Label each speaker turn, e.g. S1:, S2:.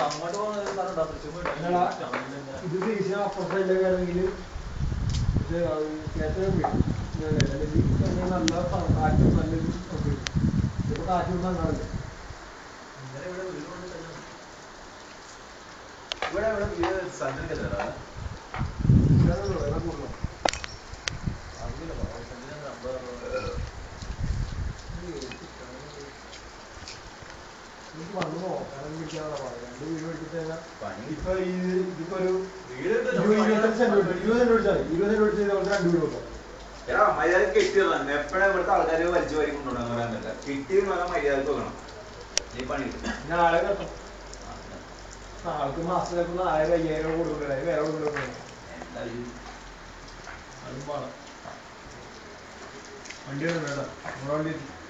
S1: അങ്ങോട്ട് പോകുന്ന സ്ഥലം ഉണ്ടോ തൃശ്ശൂർ പോയിട്ട്
S2: എന്നടാ? ഇത് തിരിച്ച് അപ്പുറത്തല്ലേ വേണമെങ്കിൽ ഇത് അത് കേറ്റം വീഴും. ഇങ്ങനെ അല്ലെങ്കിൽ ഇങ്ങനെ നല്ല സ- കാറ്റും നല്ലൊരു ഒക്കെ വരും. ഇതിപ്പോ കാറ്റും നന്നാവില്ല
S1: ഇന്നലെ ഇവിടെ വീട് കൊണ്ട് തന്നെ
S3: ഇവിടെ ഇവിടെ വീട് സ്ഥലത്തിനൊക്കെ തരാം
S2: ഇതാണ് വില കൂടുതൽ
S1: അറിയില്ല സെന്റിന് അമ്പത് അറുപത്
S2: എനിക്ക് വന്നു നോക്കാനും കിട്ടിയാണോ രണ്ട് വീട് മേടിച്ചിട്ട് കഴിഞ്ഞാൽ
S3: പണി
S2: ഇപ്പൊ ഈ ഇതിപ്പോ ഒരു
S3: വീട് ഉണ്ട്
S2: ഇരുപത് ഇരുപത്തഞ്ച് സെന്റ് ഉണ്ട്. ഇരുപത് സെന്റ് മേടിച്ചാൽ മതി. ഇരുപത് സെന്റ് മേടിച്ചാൽ നമുക്ക് രണ്ട് വീട് വെക്കാം
S3: എടാ മര്യാദ കെട്ടിയതാണ് എപ്പോഴാ ഇവിടുത്തെ ആൾക്കാര് വലിച്ചു വാരി കൊണ്ടുപോകണം പറയാൻ പറ്റില്ല കിട്ടിയെന്ന് പറഞ്ഞാൽ മര്യാദക്ക് വെക്കണം നീ പണി കിട്ടും
S2: നാളെ കെട്ടും നാൾക്ക് മാസത്തിലേക്ക് നാലായിരം അയ്യായിരം കൊടുക്കണ്ടേ വേറെ കൊടുക്കണ്ടേ
S3: എന്തായാലും
S2: അതും പാടാം വണ്ടി വരണം കേട്ടോ നമ്മുടെ വണ്ടി എത്തി